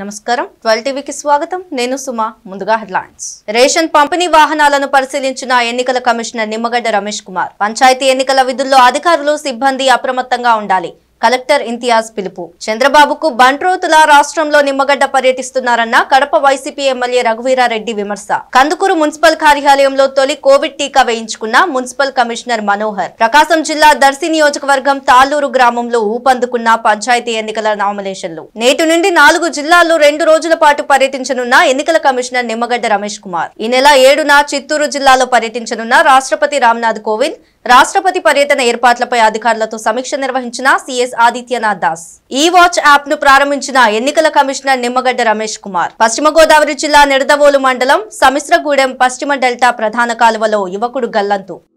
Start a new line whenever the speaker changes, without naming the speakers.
నమస్కారం ట్వెల్వ్ టీవీకి స్వాగతం నేను సుమ ముందుగా హెడ్లైన్స్ రేషన్ పంపిణీ వాహనాలను పరిశీలించిన ఎన్నికల కమిషనర్ నిమ్మగడ్డ రమేష్ కుమార్ పంచాయతీ ఎన్నికల విధుల్లో అధికారులు సిబ్బంది అప్రమత్తంగా ఉండాలి కలెక్టర్ ఇంతియాజ్ పిలుపు చంద్రబాబుకు బంట్రోతుల రాష్ట్రంలో నిమ్మగడ్డ పర్యటిస్తున్నారన్న కడప వైసీపీ ఎమ్మెల్యే రఘువీరారెడ్డి విమర్శ కందుకూరు మున్సిపల్ కార్యాలయంలో తొలి కోవిడ్ టీకా వేయించుకున్న మున్సిపల్ కమిషనర్ మనోహర్ ప్రకాశం జిల్లా దర్శి నియోజకవర్గం తాళ్లూరు గ్రామంలో ఊపందుకున్న పంచాయతీ ఎన్నికల నామినేషన్లు నేటి నుండి నాలుగు జిల్లాల్లో రెండు రోజుల పాటు పర్యటించనున్న ఎన్నికల కమిషనర్ నిమ్మగడ్డ రమేష్ కుమార్ ఈ నెల ఏడున చిత్తూరు జిల్లాలో పర్యటించనున్న రాష్ట్రపతి రామ్నాథ్ కోవింద్ రాష్ట్రపతి పర్యటన ఏర్పాట్లపై అధికారులతో సమీక్ష నిర్వహించిన సీఎస్ ఆదిత్యనాథ్ దాస్ ఈ వాచ్ యాప్ ను ప్రారంభించిన ఎన్నికల కమిషనర్ నిమ్మగడ్డ రమేష్ కుమార్ పశ్చిమ గోదావరి జిల్లా నిడదవోలు మండలం సమిశ్రగూడెం పశ్చిమ డెల్టా ప్రధాన కాలువలో యువకుడు గల్లంతు